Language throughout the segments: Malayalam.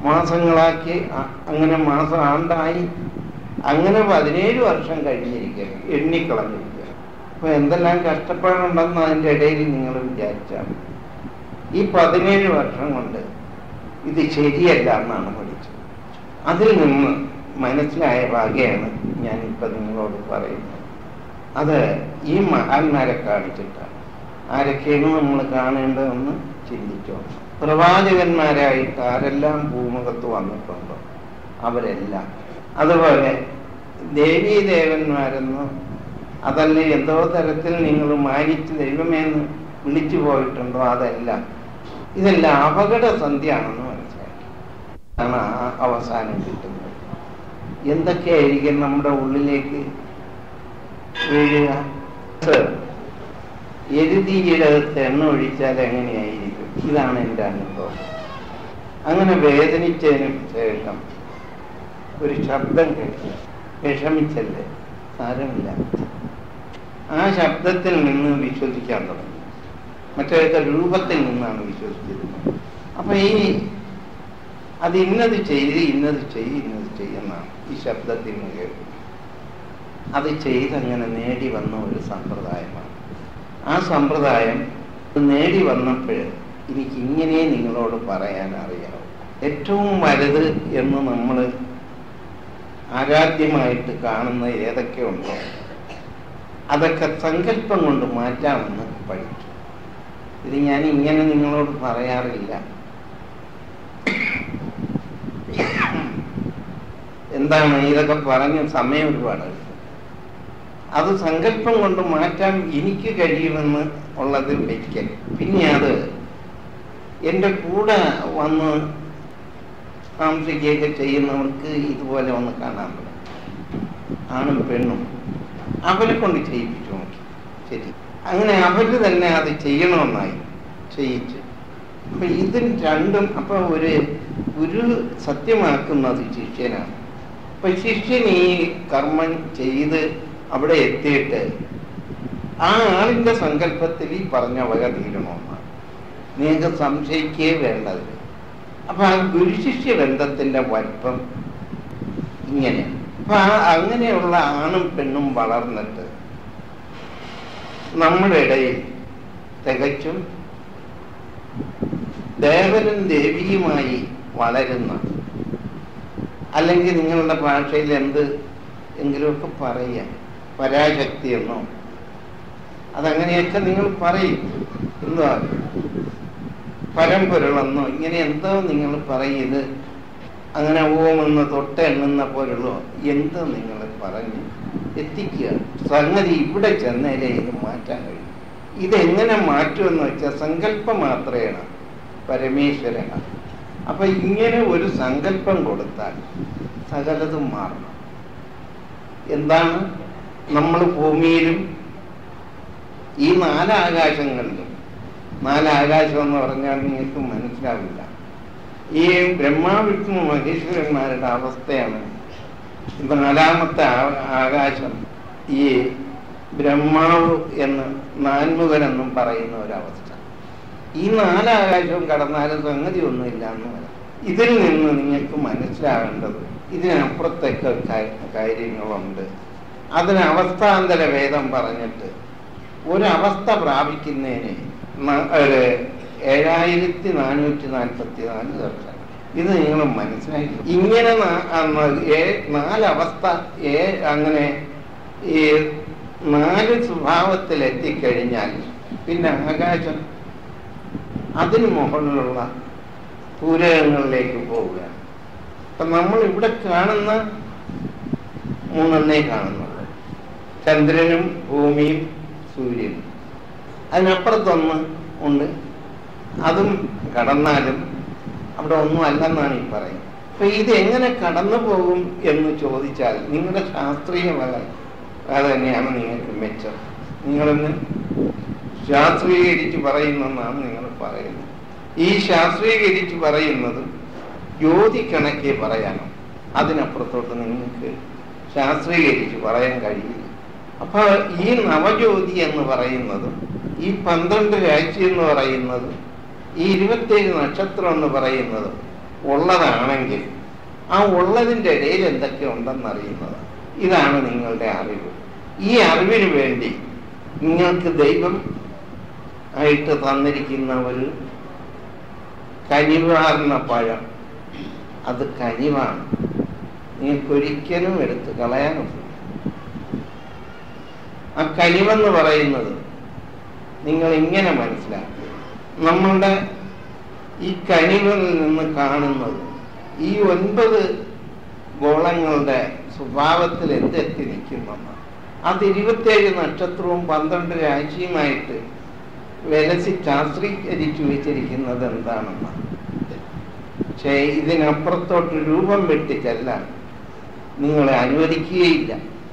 മാസങ്ങളാക്കി അ- അങ്ങനെ മാസം ആണ്ടായി അങ്ങനെ പതിനേഴ് വർഷം കഴിഞ്ഞിരിക്കുകയാണ് എണ്ണിക്കളഞ്ഞിരിക്കുകയാണ് അപ്പൊ എന്തെല്ലാം കഷ്ടപ്പാടുണ്ടെന്ന് അതിൻ്റെ ഇടയിൽ നിങ്ങൾ വിചാരിച്ചാൽ ഈ പതിനേഴ് വർഷം കൊണ്ട് ഇത് ശരിയല്ല എന്നാണ് പഠിച്ചത് അതിൽ നിന്ന് മനസ്സിലായ വകയാണ് ഞാനിപ്പോൾ നിങ്ങളോട് പറയുന്നത് അത് ഈ മഹാന്മാരെ കാണിച്ചിട്ടാണ് ആരൊക്കെയാണ് നമ്മൾ കാണേണ്ടതെന്ന് ചിന്തിച്ചോ പ്രവാചകന്മാരായിട്ട് ആരെല്ലാം ഭൂമുഖത്ത് വന്നിട്ടുണ്ടോ അവരെല്ലാം അതുപോലെ ദേവീദേവന്മാരെന്ന് അതല്ല എന്തോ തരത്തിൽ നിങ്ങൾ മാനിച്ച് ദൈവമേന്ന് വിളിച്ചു പോയിട്ടുണ്ടോ അതെല്ലാം ഇതെല്ലാം അപകട സന്ധ്യയാണെന്ന് മനസ്സിലാക്കി ആണ് ആ അവസാനം കിട്ടുന്നത് എന്തൊക്കെയായിരിക്കും നമ്മുടെ ഉള്ളിലേക്ക് വീഴുക എരുതിയിടത്ത് എണ്ണ ഒഴിച്ചാൽ എങ്ങനെയായിരിക്കും ഇതാണ് എൻ്റെ അനുഭവം അങ്ങനെ വേദനിച്ചതിന് ശേഷം ഒരു ശബ്ദം കേട്ടു വിഷമിച്ചല്ലേ സാരമില്ല ആ ശബ്ദത്തിൽ നിന്ന് വിശ്വസിക്കാൻ തുടങ്ങി മറ്റേതൊക്കെ രൂപത്തിൽ നിന്നാണ് വിശ്വസിച്ചിരുന്നത് അപ്പൊ ഈ അത് ഇന്നത് ചെയ്ത് ഇന്നത് ചെയ്ത് ഇന്നത് ചെയ്യുന്നതാണ് ഈ ശബ്ദത്തിൽ നിന്ന് കേൾക്കുന്നത് അത് ചെയ്തങ്ങനെ നേടി വന്ന ഒരു സമ്പ്രദായമാണ് ആ സമ്പ്രദായം നേടി വന്നപ്പോൾ എനിക്ക് ഇങ്ങനെ നിങ്ങളോട് പറയാൻ അറിയാം ഏറ്റവും വലുത് എന്ന് നമ്മൾ ആരാധ്യമായിട്ട് കാണുന്ന ഏതൊക്കെ ഉണ്ടോ അതൊക്കെ സങ്കല്പം കൊണ്ട് മാറ്റാമെന്ന് പഠിച്ചു ഇത് ഞാൻ ഇങ്ങനെ നിങ്ങളോട് പറയാറില്ല എന്താണ് ഇതൊക്കെ പറഞ്ഞ് സമയം ഒരുപാട് എടുക്കും. അത് സങ്കല്പം കൊണ്ട് മാറ്റാൻ എനിക്ക് കഴിയുമെന്ന് ഉള്ളത് ഒരിക്കൽ പിന്നെ അത് എൻ്റെ കൂടെ വന്ന് താമസിക്കുകയൊക്കെ ചെയ്യുന്നവർക്ക് ഇതുപോലെ ഒന്ന് കാണാൻ പറ്റും ആണും പെണ്ണും അവരെ കൊണ്ട് ചെയ്യിപ്പിച്ചു നോക്കി ശരി അങ്ങനെ അവര് തന്നെ അത് ചെയ്യണമെന്നായി ചെയ്യിച്ചു അപ്പൊ ഇതിന് രണ്ടും അപ്പൊ ഒരു ഗുരു സത്യമാക്കുന്നത് ശിഷ്യനാണ് അപ്പൊ ശിഷ്യൻ ഈ കർമ്മം ചെയ്ത് അവിടെ എത്തിയിട്ട് ആ ആളിന്റെ സങ്കല്പത്തിൽ ഈ പറഞ്ഞ വക തീരണമെന്നാണ് നിങ്ങൾക്ക് സംശയിക്കേ വേണ്ടത് അപ്പൊ ആ ഗുരുശിഷ്യ ബന്ധത്തിന്റെ വലിപ്പം ഇങ്ങനെ അപ്പൊ ആ അങ്ങനെയുള്ള ആണും പെണ്ണും വളർന്നിട്ട് നമ്മുടെ ഇടയിൽ തികച്ചും ദേവനും ദേവിയുമായി വളരുന്ന അല്ലെങ്കിൽ നിങ്ങളുടെ ഭാഷയിൽ എന്ത് എങ്കിലുമൊക്കെ പറയുക പരാശക്തി എന്നോ അതങ്ങനെയൊക്കെ നിങ്ങൾ പറയും എന്തുവാ പരമ്പൊരുളെന്നോ ഇങ്ങനെ എന്തോ നിങ്ങൾ പറയുന്നത് അങ്ങനെ ഓമെന്ന് തൊട്ട് എണ്ണുന്ന പോലുള്ളോ എന്തോ നിങ്ങൾ പറഞ്ഞ് എത്തിക്കുക സംഗതി ഇവിടെ ചെന്നേലേ ഇത് മാറ്റാൻ കഴിയും ഇതെങ്ങനെ മാറ്റുമെന്ന് വെച്ചാൽ സങ്കല്പം മാത്രമാണ് പരമേശ്വരനാണ് അപ്പൊ ഇങ്ങനെ ഒരു സങ്കല്പം കൊടുത്താൽ സകലതും മാറണം എന്താണ് നമ്മൾ ഭൂമിയിലും ഈ നാലാകാശങ്ങളിലും നാലാകാശം എന്ന് പറഞ്ഞാൽ നിങ്ങൾക്ക് മനസ്സിലാവില്ല ഈ ബ്രഹ്മാവിഷ്ണു മഹേശ്വരന്മാരുടെ അവസ്ഥയാണ് ഇപ്പൊ നാലാമത്തെ ആ- ആകാശം ഈ ബ്രഹ്മാവ് എന്ന് നാൻമുഖനെന്നും പറയുന്ന ഒരവസ്ഥ ഈ നാലാകാശവും കടന്നാലും സംഗതി ഒന്നുമില്ല എന്ന് പറയാം ഇതിൽ നിന്ന് നിങ്ങൾക്ക് മനസ്സിലാവേണ്ടത് ഇതിനപ്പുറത്തൊക്കെ കാ- കാര്യങ്ങളുണ്ട് അതിന് അവസ്ഥാന്തര ഭേദം പറഞ്ഞിട്ട് ഒരവസ്ഥ പ്രാപിക്കുന്നതിന് ന- ഒരു ഏഴായിരത്തി നാനൂറ്റി നാൽപ്പത്തി നാല് വർഷം ഇത് നിങ്ങൾ മനസ്സിലാക്കി ഇങ്ങനെ നാ- അന്ന് ഏ- നാലവസ്ഥ ഏ അങ്ങനെ ഈ നാല് സ്വഭാവത്തിൽ എത്തിക്കഴിഞ്ഞാൽ പിന്നെ ആകാശം അതിന് മുകളിലുള്ള പൂരകങ്ങളിലേക്ക് പോവുകയാണ് അപ്പൊ നമ്മൾ ഇവിടെ കാണുന്ന മൂന്നെണ്ണേ കാണുന്നുള്ളൂ ചന്ദ്രനും ഭൂമിയും സൂര്യനും അതിനപ്പുറത്തൊന്ന് ഉണ്ട് അതും കടന്നാലും അവിടെ ഒന്നും അല്ലെന്നാണ് ഈ പറയുന്നത് അപ്പൊ ഇത് എങ്ങനെ കടന്നു പോകും എന്ന് ചോദിച്ചാൽ നിങ്ങളുടെ ശാസ്ത്രീയ വക അത് തന്നെയാണ് നിങ്ങൾക്ക് മെച്ചം നിങ്ങളൊന്ന് ശാസ്ത്രീകരിച്ച് പറയുന്നെന്നാണ് നിങ്ങൾ പറയുന്നത് ഈ ശാസ്ത്രീകരിച്ച് പറയുന്നത് ജ്യോതി കണക്കെ പറയാനോ അതിനപ്പുറത്തോട്ട് നിങ്ങൾക്ക് ശാസ്ത്രീകരിച്ച് പറയാൻ കഴിയില്ല അപ്പൊ ഈ നവജ്യോതി എന്ന് പറയുന്നതും ഈ പന്ത്രണ്ട് രാശി എന്ന് പറയുന്നതും ഈ ഇരുപത്തേഴ് നക്ഷത്രം എന്ന് പറയുന്നതും ഉള്ളതാണെങ്കിൽ ആ ഉള്ളതിൻ്റെ ഇടയിൽ എന്തൊക്കെ ഉണ്ടെന്ന് അറിയുന്നത് ഇതാണ് നിങ്ങളുടെ അറിവ് ഈ അറിവിന് വേണ്ടി നിങ്ങൾക്ക് ദൈവം ആയിട്ട് തന്നിരിക്കുന്ന ഒരു കനിവാർന്ന പഴം അത് കനിവാണ് നിങ്ങൾക്കൊരിക്കലും എടുത്ത് കളയാനും ആ കനിവെന്ന് പറയുന്നത് നിങ്ങൾ ഇങ്ങനെ മനസ്സിലാക്കുക നമ്മളുടെ ഈ കനിവിൽ നിന്ന് കാണുന്നത് ഈ ഒൻപത് ഗോളങ്ങളുടെ സ്വഭാവത്തിൽ എന്തെത്തി നിൽക്കുമെന്ന് അത് ഇരുപത്തേഴ് നക്ഷത്രവും പന്ത്രണ്ട് രാശിയുമായിട്ട് വിലസി ശാസ്ത്രീകരിച്ചു വെച്ചിരിക്കുന്നത് എന്താണെന്ന് പക്ഷേ ഇതിനപ്പുറത്തോട്ട് രൂപം വെട്ടി ചെല്ലാൻ നിങ്ങളെ അനുവദിക്കുകയില്ല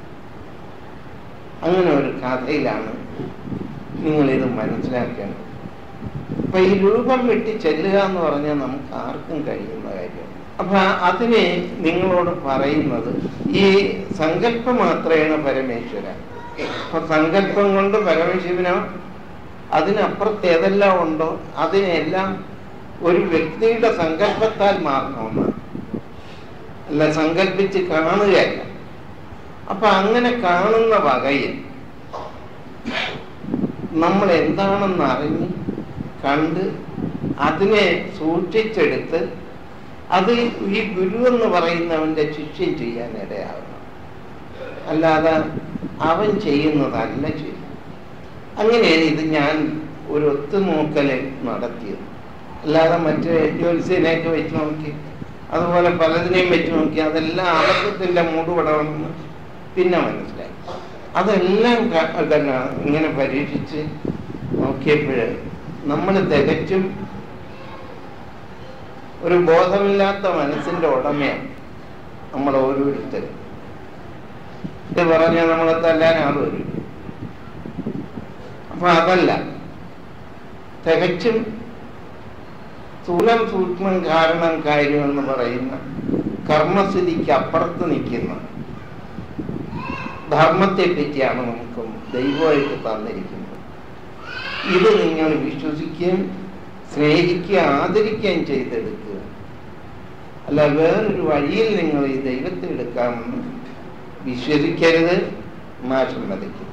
അങ്ങനെ ഒരു കഥയിലാണ് നിങ്ങളിത് മനസ്സിലാക്കേണ്ടത് അപ്പൊ ഈ രൂപം വെട്ടി ചെല്ലുക എന്ന് പറഞ്ഞാൽ നമുക്ക് ആർക്കും കഴിയുന്ന കാര്യം അപ്പൊ അതിനെ നിങ്ങളോട് പറയുന്നത് ഈ സങ്കല്പം മാത്രമാണ് പരമേശ്വര അപ്പൊ സങ്കല്പം കൊണ്ട് പരമശിവനോ അതിനപ്പുറത്ത് ഏതെല്ലാം ഉണ്ടോ അതിനെല്ലാം ഒരു വ്യക്തിയുടെ സങ്കല്പത്താൽ മാറണമെന്ന് അല്ല സങ്കല്പിച്ച് കാണുകയല്ല അപ്പൊ അങ്ങനെ കാണുന്ന വകയിൽ നമ്മൾ എന്താണെന്ന് അറിഞ്ഞ് കണ്ട് അതിനെ സൂക്ഷിച്ചെടുത്ത് അത് ഈ ഗുരു എന്ന് പറയുന്നവന്റെ ശിഷ്യം ചെയ്യാൻ ഇടയാകണം അല്ലാതെ അവൻ ചെയ്യുന്നതല്ല ചെയ്യും അങ്ങനെയാണ് ഇത് ഞാൻ ഒരു ഒത്തുനോക്കല് നടത്തിയത് അല്ലാതെ മറ്റേ ജ്യോത്സ്യനെയൊക്കെ വെച്ച് നോക്കി അതുപോലെ പലതിനെയും വെച്ച് നോക്കി അതെല്ലാം അബദ്ധത്തിന്റെ മൂടുപടമെന്ന് പിന്നെ മനസ്സിലായി അതെല്ലാം ക- തന്നെ ഇങ്ങനെ പരീക്ഷിച്ച് നോക്കിയപ്പോഴ് നമ്മൾ തികച്ചും ഒരു ബോധമില്ലാത്ത മനസ്സിന്റെ ഉടമയാണ് നമ്മൾ ഓരോരുത്തരും ഇത് പറഞ്ഞാൽ നമ്മളെ തല്ലാൻ ആൾ വരും അപ്പൊ അതല്ല തികച്ചും സ്ഥൂലം സൂക്ഷ്മം കാരണം കാര്യം എന്ന് പറയുന്ന കർമ്മസ്ഥിതിക്ക് അപ്പുറത്ത് നിൽക്കുന്ന ധർമ്മത്തെ പറ്റിയാണ് നമുക്ക് ദൈവമായിട്ട് തന്നിരിക്കുന്നത് ഇത് നിങ്ങൾ വിശ്വസിക്കുകയും സ്നേഹിക്കുകയും ആദരിക്കുകയും ചെയ്തെടുക്കുക അല്ല വേറൊരു വഴിയിൽ നിങ്ങൾ ഈ ദൈവത്തെ എടുക്കാമെന്ന് വിശ്വസിക്കരുത് മാറ്റം വധിക്കും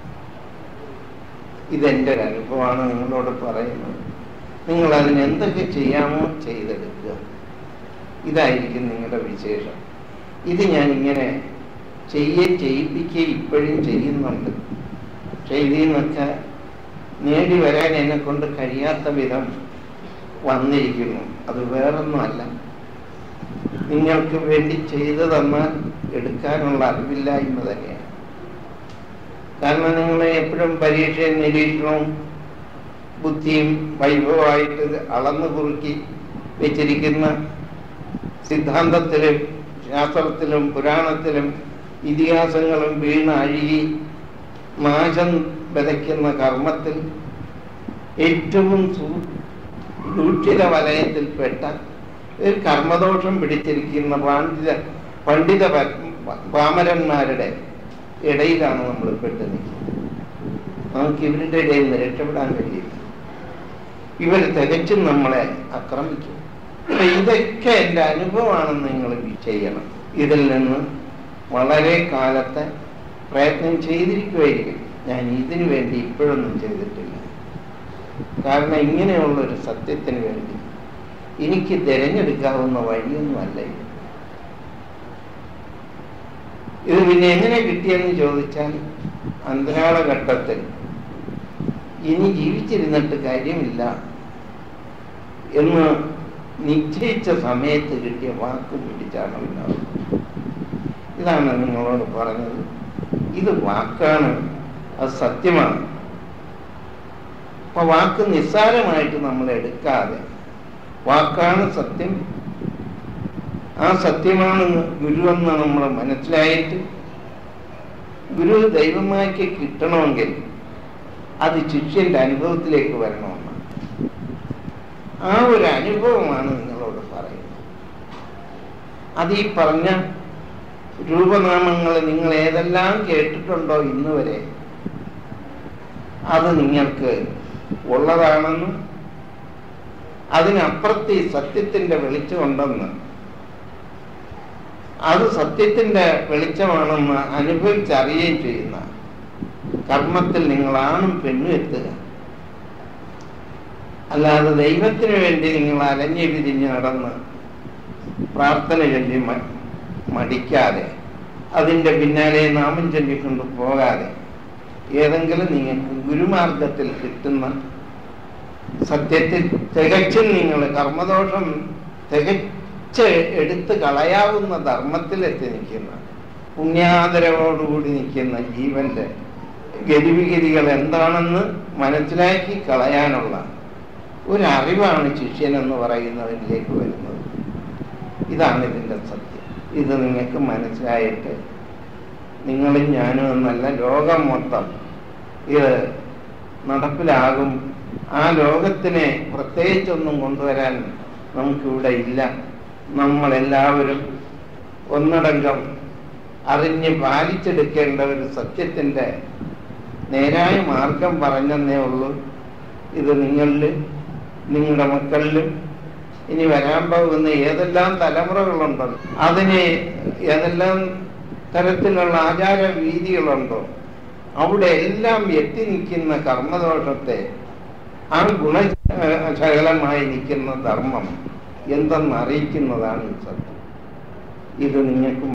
ഇതെൻ്റെ ഒരു അനുഭവമാണ് നിങ്ങളോട് പറയുന്നത് നിങ്ങൾ അതിന് എന്തൊക്കെ ചെയ്യാമോ ചെയ്തെടുക്കുക ഇതായിരിക്കും നിങ്ങളുടെ വിശേഷം ഇത് ഞാൻ ഇങ്ങനെ ചെയ്യ ചെയ്യിപ്പിക്കുകയും ഇപ്പോഴും ചെയ്യുന്നുണ്ട് പക്ഷെ ഇതിൽ നിന്നൊക്കെ നേടി വരാൻ എന്നെ കൊണ്ട് കഴിയാത്ത വിധം വന്നിരിക്കുന്നു അത് വേറൊന്നുമല്ല നിങ്ങൾക്ക് വേണ്ടി ചെയ്തു തന്നാൽ എടുക്കാനുള്ള അറിവില്ലായ്മ തന്നെയാണ് കാരണം നിങ്ങൾ എപ്പോഴും പരീക്ഷയും നിരീക്ഷണവും ബുദ്ധിയും വൈഭവമായിട്ട് അളന്നു കുറുക്കി വെച്ചിരിക്കുന്ന സിദ്ധാന്തത്തിലും ശാസ്ത്രത്തിലും പുരാണത്തിലും ഇതിഹാസങ്ങളും വീണ് അഴുകി നാശം വിതയ്ക്കുന്ന കർമ്മത്തിൽ ഏറ്റവും സൂ- ദൂഷിത വലയത്തിൽപ്പെട്ട ഒരു കർമ്മദോഷം പിടിച്ചിരിക്കുന്ന പണ്ഡിത പണ്ഡിത പ- പാമരന്മാരുടെ ഇടയിലാണ് നമ്മൾ പെട്ട് നിൽക്കുന്നത് നമുക്ക് ഇവരുടെ ഇടയിൽ നിന്ന് രക്ഷപ്പെടാൻ കഴിയില്ല ഇവർ തികച്ചും നമ്മളെ ആക്രമിക്കും അപ്പൊ ഇതൊക്കെ എൻ്റെ അനുഭവമാണെന്ന് നിങ്ങൾ ചെയ്യണം ഇതിൽ നിന്ന് വളരെ കാലത്തെ പ്രയത്നം ചെയ്തിരിക്കുമായിരിക്കും ഞാൻ ഇതിനു വേണ്ടി ഇപ്പോഴൊന്നും ചെയ്തിട്ടില്ല കാരണം ഇങ്ങനെയുള്ള ഒരു സത്യത്തിന് വേണ്ടി എനിക്ക് തിരഞ്ഞെടുക്കാവുന്ന വഴിയൊന്നുമല്ല ഇത് ഇത് പിന്നെ എങ്ങനെ കിട്ടിയെന്ന് ചോദിച്ചാൽ അന്തരാള ഘട്ടത്തിൽ ഇനി ജീവിച്ചിരുന്നിട്ട് കാര്യമില്ല എന്ന് നിശ്ചയിച്ച സമയത്ത് കിട്ടിയ വാക്ക് പിടിച്ചാണ് ഉണ്ടാവുന്നത് ഇതാണ് നിങ്ങളോട് പറഞ്ഞത് ഇത് വാക്കാണ് അത് സത്യമാണ് അപ്പൊ വാക്ക് നിസ്സാരമായിട്ട് നമ്മൾ എടുക്കാതെ വാക്കാണ് സത്യം ആ സത്യമാണ് ഗുരുവെന്ന് നമ്മൾ മനസ്സിലായിട്ട് ഗുരു ദൈവമാക്കി കിട്ടണമെങ്കിൽ അത് ശിഷ്യന്റെ അനുഭവത്തിലേക്ക് വരണമെന്നാണ് ആ ഒരു അനുഭവമാണ് നിങ്ങളോട് പറയുന്നത് അത് ഈ പറഞ്ഞ രൂപനാമങ്ങൾ നിങ്ങൾ ഏതെല്ലാം കേട്ടിട്ടുണ്ടോ ഇന്ന് വരെ അത് നിങ്ങൾക്ക് ഉള്ളതാണെന്നും അതിനപ്പുറത്ത് ഈ സത്യത്തിന്റെ വെളിച്ചമുണ്ടെന്ന് അത് സത്യത്തിന്റെ വെളിച്ചമാണെന്ന് അനുഭവിച്ചറിയുകയും ചെയ്യുന്ന കർമ്മത്തിൽ നിങ്ങൾ ആണും പെണ്ണും എത്തുക അല്ലാതെ ദൈവത്തിന് വേണ്ടി നിങ്ങൾ അലഞ്ഞു പിരിഞ്ഞ് നടന്ന് പ്രാർത്ഥന ചൊല്ലി മ- മടിക്കാതെ അതിൻ്റെ പിന്നാലെ നാമം ചൊല്ലിക്കൊണ്ട് പോകാതെ ഏതെങ്കിലും നിങ്ങൾക്ക് ഗുരുമാർഗത്തിൽ കിട്ടുന്ന സത്യത്തിൽ തികച്ചും നിങ്ങൾ കർമ്മദോഷം തികച്ച് എടുത്ത് കളയാവുന്ന ധർമ്മത്തിലെത്തി നിൽക്കുന്ന പുണ്യാദരവോടുകൂടി നിൽക്കുന്ന ജീവന്റെ ഗതിവിഗതികൾ എന്താണെന്ന് മനസ്സിലാക്കി കളയാനുള്ള ഒരറിവാണ് ശിഷ്യൻ എന്ന് പറയുന്നവരിലേക്ക് വരുന്നത് ഇതാണ് ഇതിൻ്റെ സത്യം ഇത് നിങ്ങൾക്ക് മനസ്സിലായിട്ട് നിങ്ങളും ഞാനും എന്നല്ല ലോകം മൊത്തം ഇത് നടപ്പിലാകും ആ ലോകത്തിനെ പ്രത്യേകിച്ചൊന്നും കൊണ്ടുവരാൻ നമുക്കിവിടെ ഇല്ല നമ്മളെല്ലാവരും ഒന്നടങ്കം അറിഞ്ഞ് പാലിച്ചെടുക്കേണ്ട ഒരു സത്യത്തിൻ്റെ നേരായ മാർഗം പറഞ്ഞെന്നേ ഉള്ളൂ ഇത് നിങ്ങളിൽ നിങ്ങളുടെ മക്കളിലും ഇനി വരാൻ പോകുന്ന ഏതെല്ലാം തലമുറകളുണ്ടോ അതിന് ഏതെല്ലാം തരത്തിലുള്ള ആചാര രീതികളുണ്ടോ അവിടെ എല്ലാം എത്തി നിൽക്കുന്ന കർമ്മദോഷത്തെ ആ ഗുണശകലമായി നിൽക്കുന്ന ധർമ്മം എന്തെന്ന് അറിയിക്കുന്നതാണ് ഈ സത്യം ഇത് നിങ്ങൾക്ക്